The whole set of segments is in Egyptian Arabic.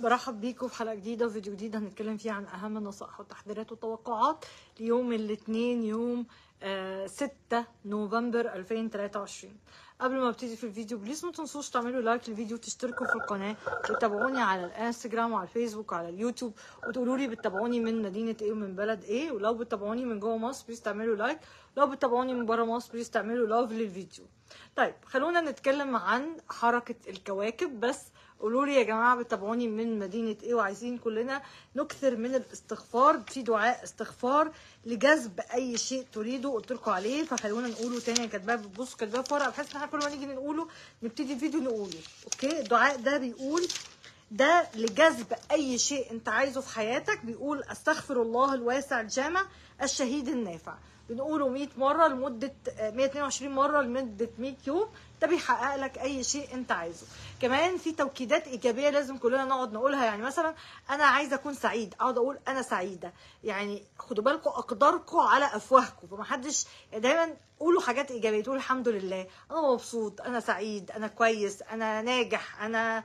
برحب بيكم في حلقه جديده وفيديو جديد هنتكلم فيه عن اهم النصائح والتحذيرات والتوقعات ليوم الاثنين يوم آه 6 نوفمبر 2023 قبل ما ابتدي في الفيديو بليز ما تنسوش تعملوا لايك للفيديو وتشتركوا في القناه وتتابعوني على الانستجرام وعلى الفيسبوك وعلى اليوتيوب وتقولوا لي بتتابعوني من مدينه ايه ومن بلد ايه ولو بتتابعوني من جوه مصر بليز تعملوا لايك لو بتتابعوني من بره مصر بليز تعملوا لاف للفيديو طيب خلونا نتكلم عن حركه الكواكب بس قولوا لي يا جماعه بتتابعوني من مدينه ايه وعايزين كلنا نكثر من الاستغفار في دعاء استغفار لجذب اي شيء تريده قلت لكم عليه فخلونا نقوله تاني كاتباه بصوا كاتباه في ورقه بحيث ان احنا كل ما نيجي نقوله نبتدي الفيديو نقوله اوكي الدعاء ده بيقول ده لجذب اي شيء انت عايزه في حياتك بيقول استغفر الله الواسع الجامع الشهيد النافع بنقوله 100 مره لمده 122 مره لمده 100 يوم ده بيحقق لك اي شيء انت عايزه كمان في توكيدات ايجابيه لازم كلنا نقعد نقولها يعني مثلا انا عايزه اكون سعيد اقعد اقول انا سعيده يعني خدوا بالكم اقداركم على افواهكم فمحدش دايما قولوا حاجات ايجابيه تقول الحمد لله انا مبسوط انا سعيد انا كويس انا ناجح انا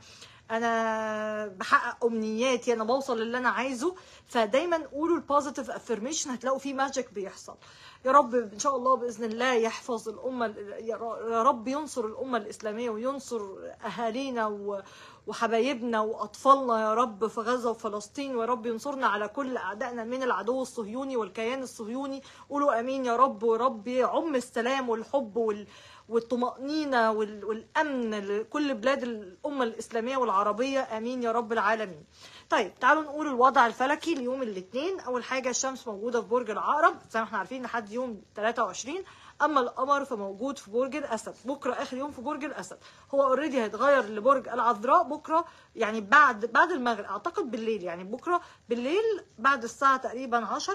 انا بحقق امنياتي انا بوصل للي انا عايزه فدايما قولوا البوزيتيف افرميشن هتلاقوا فيه ماجيك بيحصل يا رب ان شاء الله باذن الله يحفظ الامه يا رب ينصر الامه الاسلاميه وينصر اهالينا وحبايبنا واطفالنا يا رب في غزه وفلسطين ويا رب ينصرنا على كل اعدائنا من العدو الصهيوني والكيان الصهيوني قولوا امين يا رب ورب يعم السلام والحب وال والطمأنينة والأمن لكل بلاد الأمة الإسلامية والعربية آمين يا رب العالمين طيب تعالوا نقول الوضع الفلكي ليوم الاثنين أول حاجة الشمس موجودة في برج العقرب زي ما احنا عارفين لحد يوم 23 أما القمر فموجود في برج الأسد بكرة آخر يوم في برج الأسد هو اوريدي هيتغير لبرج العذراء بكرة يعني بعد بعد المغرب أعتقد بالليل يعني بكرة بالليل بعد الساعة تقريبا 10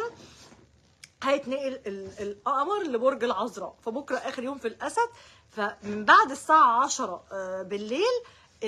هيتنقل القمر لبرج العذراء فبكره اخر يوم في الاسد فمن بعد الساعه 10 بالليل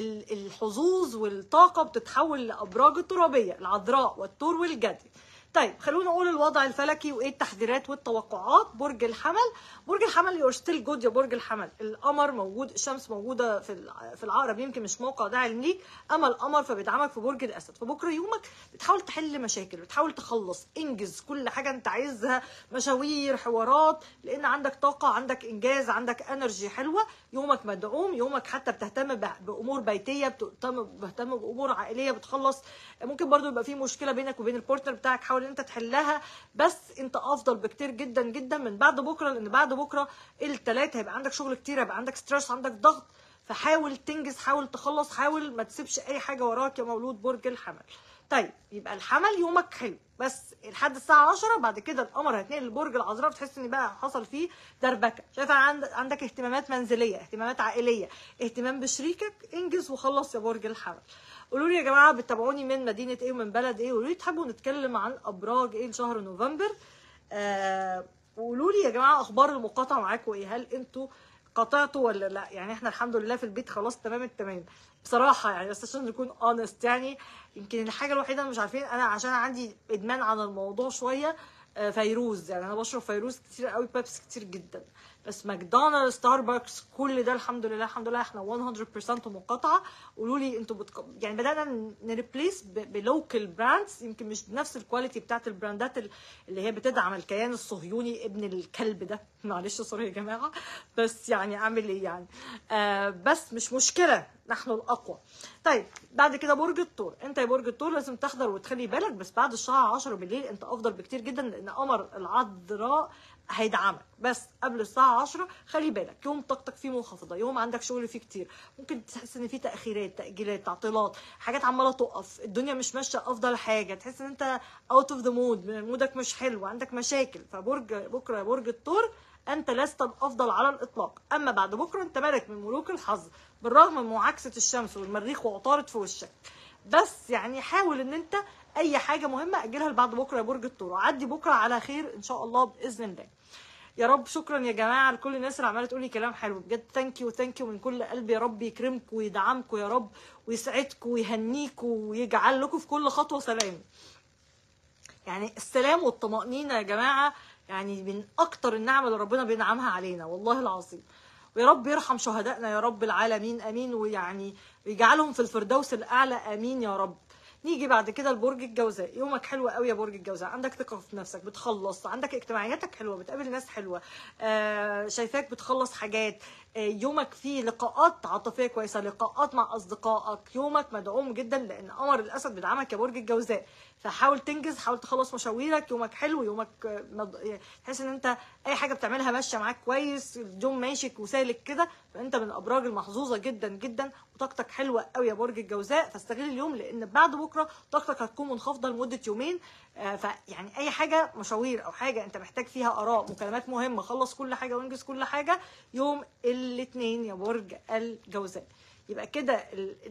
الحظوظ والطاقه بتتحول لابراج الترابيه العذراء والثور والجدي طيب خلونا نقول الوضع الفلكي وايه التحذيرات والتوقعات برج الحمل برج الحمل يور ستيل جود يا برج الحمل القمر موجود الشمس موجوده في في العقرب يمكن مش موقع داعي ليك اما القمر فبيدعمك في برج الاسد فبكره يومك بتحاول تحل مشاكل بتحاول تخلص انجز كل حاجه انت عايزها مشاوير حوارات لان عندك طاقه عندك انجاز عندك انرجي حلوه يومك مدعوم يومك حتى بتهتم بامور بيتيه بتهتم بتهتم بامور عائليه بتخلص ممكن برضو يبقى في مشكله بينك وبين البارتنر بتاعك حاول ان انت تحلها بس انت افضل بكتير جدا جدا من بعد بكره لان بعد بكره الثلاث هيبقى عندك شغل كتير هيبقى عندك ستريس عندك ضغط فحاول تنجز حاول تخلص حاول ما تسيبش اي حاجه وراك يا مولود برج الحمل طيب يبقى الحمل يومك حلو بس لحد الساعه 10 بعد كده القمر هيتنقل لبرج العذراء بتحس ان بقى حصل فيه دربكه شايفه عندك اهتمامات منزليه اهتمامات عائليه اهتمام بشريكك انجز وخلص يا برج الحمل قولوا لي يا جماعه بتتابعوني من مدينه ايه ومن بلد ايه قولوا لي تحبوا نتكلم عن ابراج ايه لشهر نوفمبر آه وقولوا لي يا جماعه اخبار المقاطعه معاكم ايه هل انتوا قطعتوا ولا لا يعني احنا الحمد لله في البيت خلاص تمام التمام بصراحه يعني بس عشان نكون اونست يعني يمكن الحاجه الوحيده مش عارفين انا عشان عندي ادمان على الموضوع شويه فيروز يعني انا بشرب فيروز كتير قوي بيبسي كتير جدا بس ماكدونالدز ستاربكس كل ده الحمد لله الحمد لله احنا 100% مقاطعه قولوا لي انتوا بتق... يعني بدانا نريبليس بلوكال براندز يمكن مش بنفس الكواليتي بتاعت البراندات اللي هي بتدعم الكيان الصهيوني ابن الكلب ده معلش سوري يا جماعه بس يعني اعمل ايه يعني آه بس مش مشكله نحن الاقوى طيب بعد كده برج الثور انت يا برج الثور لازم تحضر وتخلي بالك بس بعد الساعه 10 بالليل انت افضل بكتير جدا لان قمر العذراء هيدعمك بس قبل الساعة 10 خلي بالك يوم طاقتك فيه منخفضة يوم عندك شغل فيه كتير ممكن تحس ان فيه تأخيرات تأجيلات تعطيلات حاجات عمالة تقف الدنيا مش ماشية افضل حاجة تحس ان انت اوت اوف ذا مود مودك مش حلو عندك مشاكل فبرج بكرة برج الثور انت لست الافضل على الاطلاق اما بعد بكره انت ملك من ملوك الحظ بالرغم من معاكسه الشمس والمريخ وعطارد في وشك بس يعني حاول ان انت اي حاجه مهمه اجلها لبعد بكره يا برج الثور عدي بكره على خير ان شاء الله باذن الله يا رب شكرا يا جماعه لكل الناس اللي عماله تقول لي كلام حلو بجد ثانك يو ثانك يو من كل قلبي يا رب يكرمكم ويدعمكم يا رب ويسعدكم ويهنيكم ويجعل لكم في كل خطوه سلام يعني السلام والطمأنينة يا جماعة يعني من أكتر النعم اللي ربنا بينعمها علينا والله العظيم ويا رب يرحم شهدائنا يا رب العالمين امين ويعني ويجعلهم في الفردوس الاعلى امين يا رب نيجي بعد كده لبرج الجوزاء يومك حلو قوي يا برج الجوزاء عندك ثقه في نفسك بتخلص عندك اجتماعياتك حلوه بتقابل ناس حلوه آه شايفاك بتخلص حاجات آه يومك فيه لقاءات عاطفيه كويسه لقاءات مع اصدقائك يومك مدعوم جدا لان قمر الاسد بيدعمك يا برج الجوزاء فحاول تنجز حاول تخلص مشاويرك يومك حلو يومك آه، مض... يعني تحس ان انت اي حاجه بتعملها ماشيه معاك كويس اليوم ماشي وسالك كده فانت من الابراج المحظوظه جدا جدا وطاقتك حلوه قوي يا برج الجوزاء فاستغل اليوم لان بعد بكره طاقتك هتكون منخفضه لمده يومين آه، فيعني اي حاجه مشاوير او حاجه انت محتاج فيها اراء مكالمات مهمه خلص كل حاجه وانجز كل حاجه يوم الاثنين يا برج الجوزاء يبقى كده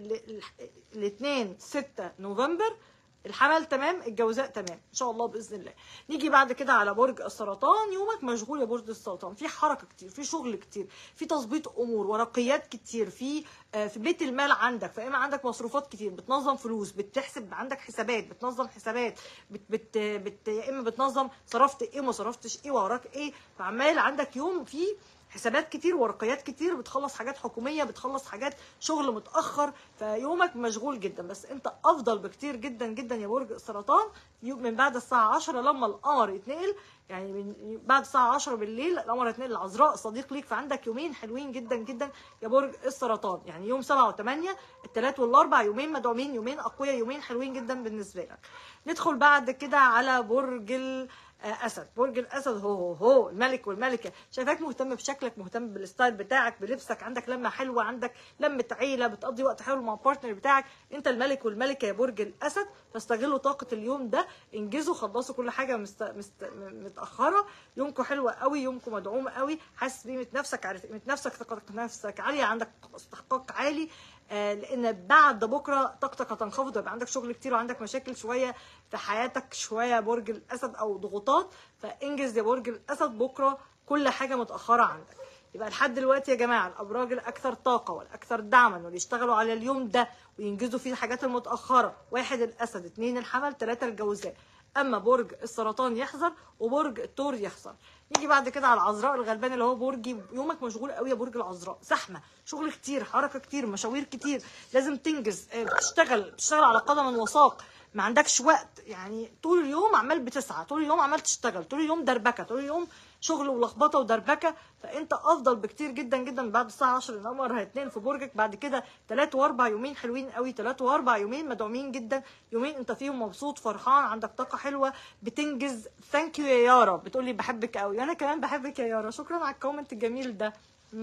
الاثنين 6 نوفمبر الحمل تمام الجوزاء تمام ان شاء الله باذن الله نيجي بعد كده على برج السرطان يومك مشغول يا برج السرطان في حركه كتير في شغل كتير في تظبيط امور ورقيات كتير في آه، في بيت المال عندك فاما عندك مصروفات كتير بتنظم فلوس بتحسب عندك حسابات بتنظم حسابات بت بت بت يا اما بتنظم صرفت ايه وما صرفتش ايه وراك ايه فعمال عندك يوم فيه حسابات كتير ورقيات كتير بتخلص حاجات حكوميه بتخلص حاجات شغل متاخر فيومك مشغول جدا بس انت افضل بكتير جدا جدا يا برج السرطان من بعد الساعه 10 لما القمر يتنقل يعني من بعد الساعه 10 بالليل القمر يتنقل العذراء صديق ليك فعندك يومين حلوين جدا جدا يا برج السرطان يعني يوم 7 و8 الثلاث والاربع يومين مدعومين يومين اقوياء يومين حلوين جدا بالنسبه لك ندخل بعد كده على برج ال اسد برج الاسد هو هو هو الملك والملكه شايفاك مهتم بشكلك مهتم بالستايل بتاعك بلبسك عندك لمه حلوه عندك لمه عيله بتقضي وقت حلو مع البارتنر بتاعك انت الملك والملكه يا برج الاسد فاستغلوا طاقه اليوم ده انجزوا خلصوا كل حاجه مست... مست... متاخره يومكم حلو قوي يومكم مدعوم قوي حاسس بقيمه نفسك عارف قيمه نفسك ثقتك نفسك عاليه عندك استحقاق عالي آه، لان بعد بكره طاقتك هتنخفض ويبقى عندك شغل كتير وعندك مشاكل شويه في حياتك شويه برج الاسد او ضغوطات فانجز يا برج الاسد بكره كل حاجه متاخره عندك يبقى لحد دلوقتي يا جماعه الابراج الاكثر طاقه والاكثر دعما واللي يشتغلوا على اليوم ده وينجزوا فيه الحاجات المتاخره واحد الاسد اثنين الحمل ثلاثه الجوزاء اما برج السرطان يحذر وبرج الثور يحذر نيجي بعد كده على العذراء الغلبان اللي هو برج يومك مشغول قوي يا برج العذراء زحمه شغل كتير حركه كتير مشاوير كتير لازم تنجز آه، بتشتغل بتشتغل على قدم وساق ما عندكش وقت يعني طول اليوم عمال بتسعى طول اليوم عمال تشتغل طول اليوم دربكه طول اليوم شغل ولخبطه ودربكه فانت افضل بكتير جدا جدا بعد الساعه 10 القمر هيتنقل في برجك بعد كده 3 واربع يومين حلوين قوي 3 واربع يومين مدعومين جدا يومين انت فيهم مبسوط فرحان عندك طاقه حلوه بتنجز ثانك يو يا يارا بتقولي بحبك قوي انا كمان بحبك يا يارا شكرا على الكومنت الجميل ده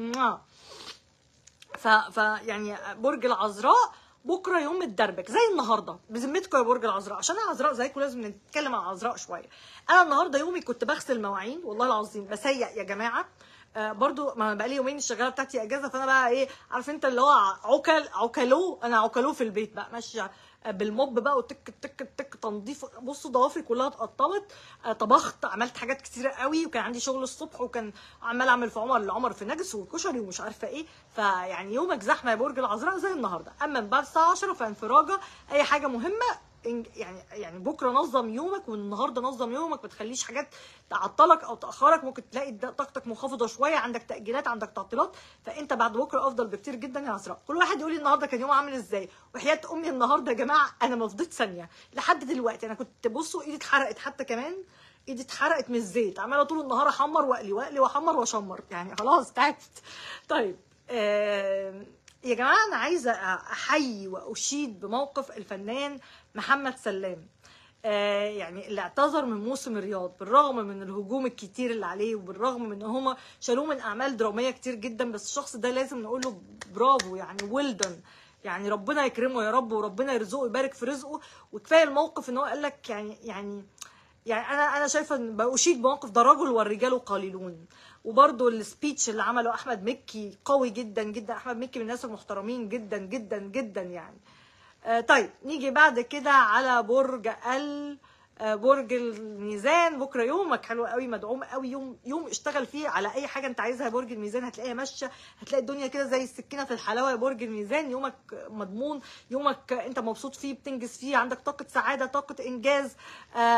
ف... ف يعني برج العذراء بكره يوم الدربك زي النهارده بذمتكم يا برج العذراء عشان انا عذراء زيكم لازم نتكلم عن عذراء شويه انا النهارده يومي كنت بغسل مواعين والله العظيم بسيق يا جماعه آه برضو ما بقى لي يومين الشغاله بتاعتي اجازه فانا بقى ايه عارف انت اللي هو عكل عكلوه انا عكلوه في البيت بقى ماشيه بالموب بقى وتك تك تك تنظيف بصوا ضوافري كلها اتقطمت آه، طبخت عملت حاجات كتيره قوي وكان عندي شغل الصبح وكان عمال اعمل في عمر لعمر في نجس وكشري ومش عارفه ايه فيعني يومك زحمه يا برج العذراء زي النهارده اما من بعد الساعه 10 فانفراجه اي حاجه مهمه يعني يعني بكره نظم يومك والنهارده نظم يومك ما تخليش حاجات تعطلك او تاخرك ممكن تلاقي طاقتك منخفضه شويه عندك تاجيلات عندك تعطيلات فانت بعد بكره افضل بكتير جدا يا عذراء كل واحد يقول لي النهارده كان يوم عامل ازاي وحياه امي النهارده يا جماعه انا ما فضيت ثانيه لحد دلوقتي انا كنت بصوا ايدي اتحرقت حتى كمان ايدي اتحرقت من الزيت عماله طول النهار احمر واقلي واقلي واحمر واشمر يعني خلاص تعبت طيب آه يا جماعه انا عايزه احيي واشيد بموقف الفنان محمد سلام آه يعني اللي اعتذر من موسم الرياض بالرغم من الهجوم الكتير اللي عليه وبالرغم من ان هما شالوه من اعمال دراميه كتير جدا بس الشخص ده لازم نقول له برافو يعني ويلدن يعني ربنا يكرمه يا رب وربنا يرزقه ويبارك في رزقه وكفايه الموقف ان هو قال لك يعني يعني يعني انا انا شايفه ان باشيد بموقف ده رجل والرجال قليلون وبرده السبيتش اللي عمله احمد مكي قوي جدا جدا احمد مكي من الناس المحترمين جدا جدا جدا يعني آه طيب نيجي بعد كده على برج ال آه، برج الميزان بكره يومك حلو قوي مدعوم قوي يوم يوم اشتغل فيه على اي حاجه انت عايزها يا برج الميزان هتلاقيها ماشيه هتلاقي الدنيا كده زي السكينه في الحلاوه يا برج الميزان يومك مضمون يومك انت مبسوط فيه بتنجز فيه عندك طاقه سعاده طاقه انجاز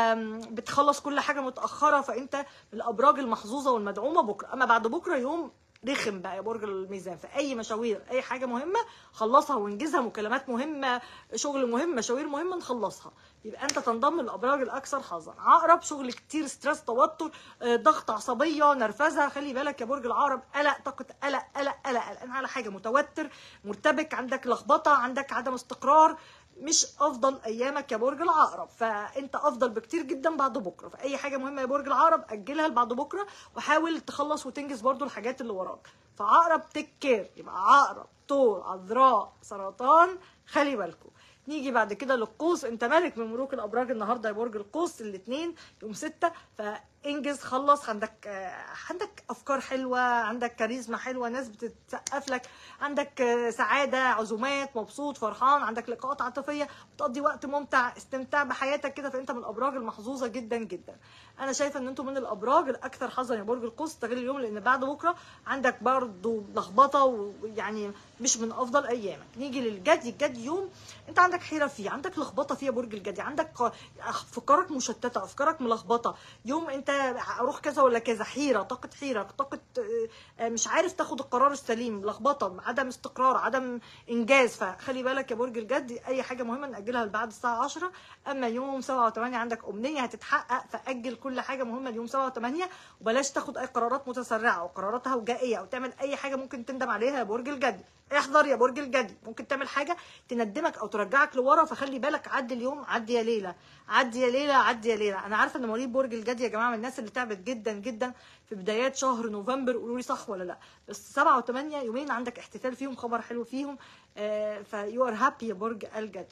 بتخلص كل حاجه متاخره فانت من الابراج المحظوظه والمدعومه بكره اما بعد بكره يوم رخم بقى يا برج الميزان في اي مشاوير اي حاجه مهمه خلصها وانجزها مكالمات مهمه شغل مهم مشاوير مهمه نخلصها يبقى انت تنضم للابراج الاكثر حظا عقرب شغل كتير ستريس توتر آه، ضغط عصبيه نرفزه خلي بالك يا برج العقرب قلق طاقه قلق قلق قلق قلقان على حاجه متوتر مرتبك عندك لخبطه عندك عدم استقرار مش افضل ايامك يا برج العقرب فانت افضل بكتير جدا بعد بكره فاي حاجه مهمه يا برج العقرب اجلها لبعد بكره وحاول تخلص وتنجز برضو الحاجات اللي وراك فعقرب تك كير يبقى عقرب طور عذراء سرطان خلي بالكم نيجي بعد كده للقوس انت مالك من ملوك الابراج النهارده يا برج القوس الاثنين يوم ستة فانجز خلص عندك آه، عندك افكار حلوه عندك كاريزما حلوه ناس بتسقف لك عندك آه، سعاده عزومات مبسوط فرحان عندك لقاءات عاطفيه بتقضي وقت ممتع استمتاع بحياتك كده فانت من الابراج المحظوظه جدا جدا انا شايفه ان انتم من الابراج الاكثر حظا يا برج القوس استغل اليوم لان بعد بكره عندك برضه لخبطه ويعني مش من افضل ايامك نيجي للجدي الجدي يوم انت عندك حيره فيه عندك لخبطه فيه يا برج الجدي عندك افكارك مشتته افكارك ملخبطه يوم انت اروح كذا ولا كذا حيره طاقه حيره طاقه آه، مش عارف تاخد القرار السليم لخبطه عدم استقرار عدم انجاز فخلي بالك يا برج الجدي اي حاجه مهمه ناجلها لبعد الساعه 10 اما يوم 7 و8 عندك امنيه هتتحقق فاجل كل حاجه مهمه اليوم 7 و8 وبلاش تاخد اي قرارات متسرعه او قرارات هوجائيه او تعمل اي حاجه ممكن تندم عليها يا برج الجدي احذر يا برج الجدي ممكن تعمل حاجه تندمك او ترجعك لورا فخلي بالك عدي اليوم عدي يا ليله عدي يا ليله عدي يا ليله انا عارفه ان مواليد برج الجدي يا جماعه من الناس اللي تعبت جدا جدا في بدايات شهر نوفمبر قولوا لي صح ولا لا بس 7 و8 يومين عندك احتفال فيهم خبر حلو فيهم آه فيو ار هابي يا برج الجدي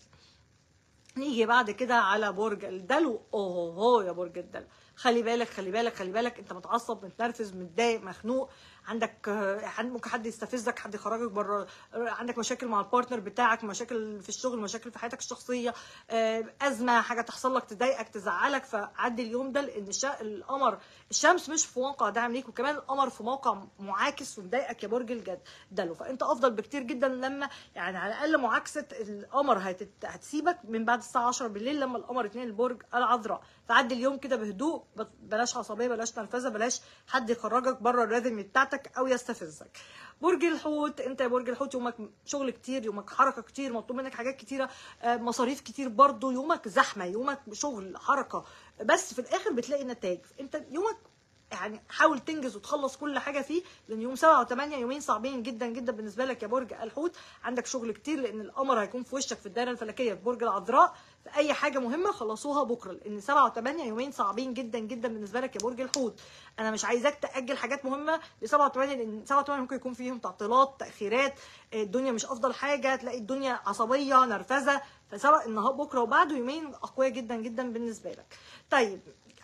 نيجي بعد كده على برج الدلو اوه هو يا برج الدلو خلي بالك خلي بالك خلي بالك انت متعصب متنرفز متضايق مخنوق عندك ممكن حد يستفزك حد يخرجك بره عندك مشاكل مع البارتنر بتاعك مشاكل في الشغل مشاكل في حياتك الشخصيه آه، ازمه حاجه تحصل لك تضايقك تزعلك فعدي اليوم ده لان القمر الشمس مش في موقع داعم ليك وكمان القمر في موقع معاكس ومضايقك يا برج الجد دلو فانت افضل بكتير جدا لما يعني على الاقل معاكسه القمر هتسيبك من بعد الساعه 10 بالليل لما القمر اتنين البرج العذراء فعدي اليوم كده بهدوء بلاش عصبيه بلاش نرفزه بلاش حد يخرجك بره الريذم بتاعتك او يستفزك برج الحوت انت يا برج الحوت يومك شغل كتير يومك حركه كتير مطلوب منك حاجات كتيره آه، مصاريف كتير برضو يومك زحمه يومك شغل حركه بس في الاخر بتلاقي نتائج انت يومك يعني حاول تنجز وتخلص كل حاجه فيه لان يوم 7 و8 يومين صعبين جدا جدا بالنسبه لك يا برج الحوت عندك شغل كتير لان القمر هيكون في وشك في الدائره الفلكيه في برج العذراء فاي حاجه مهمه خلصوها بكره لان 7 و8 يومين صعبين جدا جدا بالنسبه لك يا برج الحوت انا مش عايزاك تاجل حاجات مهمه ل 7 و8 لان 7 و8 ممكن يكون فيهم تعطيلات تاخيرات الدنيا مش افضل حاجه تلاقي الدنيا عصبيه نرفزه فسواء النهارده بكره وبعده يومين اقوياء جدا جدا بالنسبه لك طيب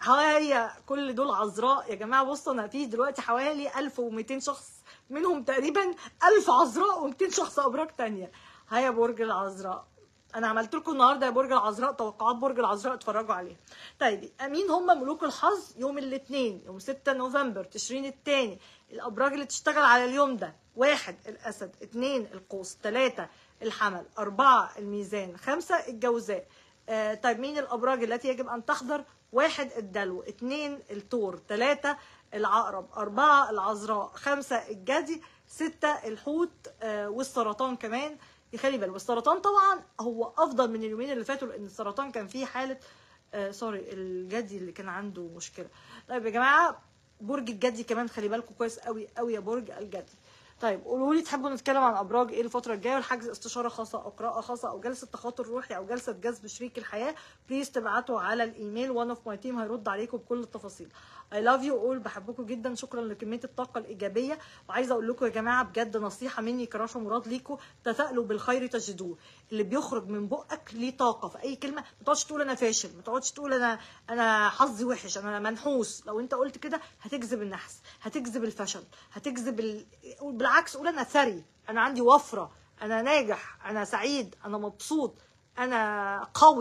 هي كل دول عذراء يا جماعه بصوا انا في دلوقتي حوالي 1200 شخص منهم تقريبا 1000 عذراء و200 شخص ابراج تانية هيا برج العذراء انا عملت لكم النهارده يا برج العذراء توقعات برج العذراء اتفرجوا عليها طيب مين هم ملوك الحظ يوم الاثنين يوم 6 نوفمبر تشرين الثاني الابراج اللي تشتغل على اليوم ده واحد الاسد اثنين القوس ثلاثة الحمل أربعة الميزان خمسة الجوزاء آه طيب مين الأبراج التي يجب أن تحضر واحد الدلو اثنين التور ثلاثة العقرب أربعة العذراء خمسة الجدي ستة الحوت آه والسرطان كمان يخلي بالك والسرطان طبعا هو أفضل من اليومين اللي فاتوا لأن السرطان كان فيه حالة آه سوري الجدي اللي كان عنده مشكلة طيب يا جماعة برج الجدي كمان خلي بالكم كويس قوي قوي يا برج الجدي طيب قولوا لي تحبوا نتكلم عن ابراج ايه الفتره الجايه والحجز استشاره خاصه او قراءه خاصه او جلسه تخاطر روحي او جلسه جذب شريك الحياه بليز تبعتوا على الايميل وان اوف ماي تيم هيرد عليكم بكل التفاصيل اي لاف يو اول بحبكم جدا شكرا لكميه الطاقه الايجابيه وعايزه اقول لكم يا جماعه بجد نصيحه مني كراشة مراد ليكم تفائلوا بالخير تجدوه اللي بيخرج من بقك ليه طاقه في اي كلمه ما تقعدش تقول انا فاشل ما تقعدش تقول انا انا حظي وحش انا منحوس لو انت قلت كده هتجذب النحس هتجذب الفشل هتجذب ال... بالعكس قول انا ثري انا عندي وفره انا ناجح انا سعيد انا مبسوط انا قوي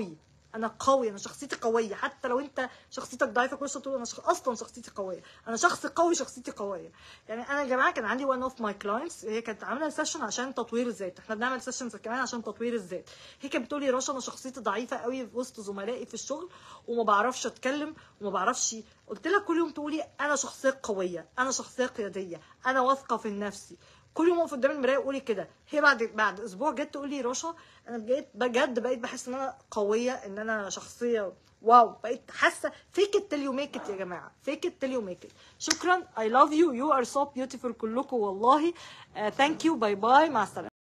انا قوي انا شخصيتي قويه حتى لو انت شخصيتك ضعيفه كل شويه تقول انا شخ... اصلا شخصيتي قويه انا شخص قوي شخصيتي قويه يعني انا يا جماعه كان عندي وان اوف ماي كلاينتس هي كانت عامله سيشن عشان تطوير الذات احنا بنعمل سيشنز كمان عشان تطوير الذات هي كانت بتقول لي رشا انا شخصيتي ضعيفه قوي في وسط زملائي في الشغل وما بعرفش اتكلم وما بعرفش قلت لها كل يوم تقولي انا شخصيه قويه انا شخصيه قياديه انا واثقه في نفسي كل يوم اقف قدام المرايه وقولي كده هي بعد بعد اسبوع جت تقول لي رشا انا بجد بجد بقيت بحس ان انا قويه ان انا شخصيه واو بقيت حاسه فيك ات تيل يو ميك ات يا جماعه فيك ات تيل يو ميك ات شكرا اي لاف يو يو ار سو بيوتيفول كلكم والله ثانك يو باي باي مع السلامه